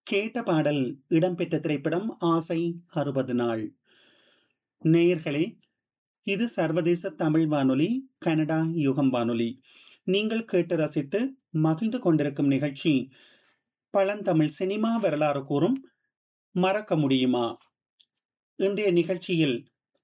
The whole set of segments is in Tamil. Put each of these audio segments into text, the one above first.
கேட்ட பாடல் இடம்பெற்ற திரைப்படம் ஆசை அறுபது நாள் நேயர்களே இது சர்வதேச தமிழ் வானொலி கனடா யுகம் வானொலி நீங்கள் கேட்டு ரசித்து மகிழ்ந்து கொண்டிருக்கும் நிகழ்ச்சி பழந்தமிழ் சினிமா வரலாறு கூறும் மறக்க முடியுமா இன்றைய நிகழ்ச்சியில்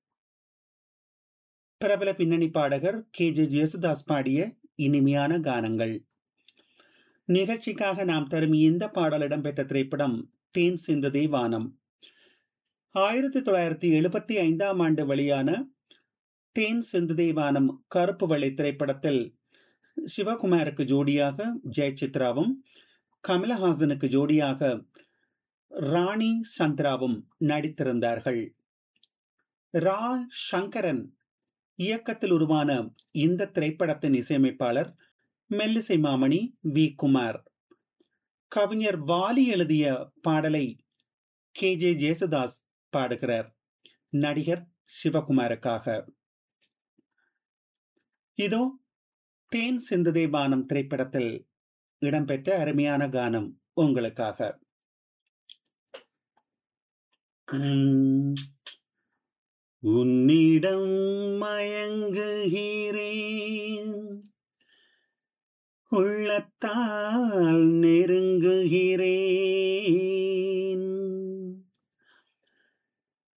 பிரபல பின்னணி பாடகர் கே ஜே ஜேசுதாஸ் பாடிய இனிமையான கானங்கள் நிகழ்ச்சிக்காக நாம் தரும் இந்த பாடல் இடம்பெற்ற திரைப்படம் தேன் சிந்ததே வானம் ஆயிரத்தி தொள்ளாயிரத்தி எழுபத்தி ஐந்தாம் ஆண்டு வெளியான தேன் சிந்ததே வானம் கருப்பு வெள்ளை திரைப்படத்தில் சிவகுமாருக்கு ஜோடியாக ஜெயசித்ராவும் கமலஹாசனுக்கு ஜோடியாக ராணி சந்திராவும் நடித்திருந்தார்கள் ரா சங்கரன் இயக்கத்தில் உருவான இந்த திரைப்படத்தின் இசையமைப்பாளர் மெல்லிசை மாமணி வி குமார் கவிஞர் வாலி எழுதிய பாடலை கே ஜே ஜேசுதாஸ் பாடுகிறார் நடிகர் சிவகுமாருக்காக இதோ தேன் சிந்துதே பானம் திரைப்படத்தில் இடம்பெற்ற அருமையான கானம் உங்களுக்காக உன்னிடம் மயங்குகிறேன் உள்ளத்தால் நெருங்குகிறேன்